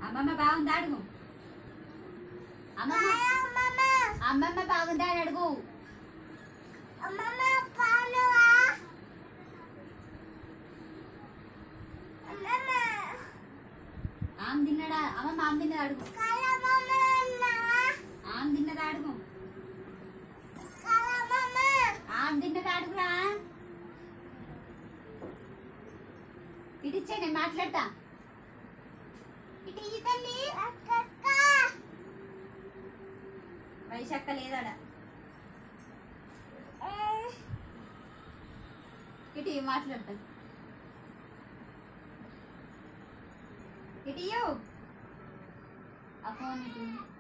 అమ్మమ్మ బాగుందా అడుగు అమ్మమ్మ అమ్మమ్మ బాగుందా అని అడుగు ఆమె తిన్నాడా అమ్మమ్మ ఆమె తిన్నదా అడుగు ఆమె తిన్నదా అడుగు ఆమె తిన్నదా అడుగురా ఇటు ఇచ్చే నేను మాట్లాడతా ఇటు ఇయ్యి తల్లి వైశాఖ లేదాడ ఇటు ఇయ్యి, మాట్లాడతా ఇటు ఇయ్యు. ఆ ఫోన్ ఇటు ఇయ్యి.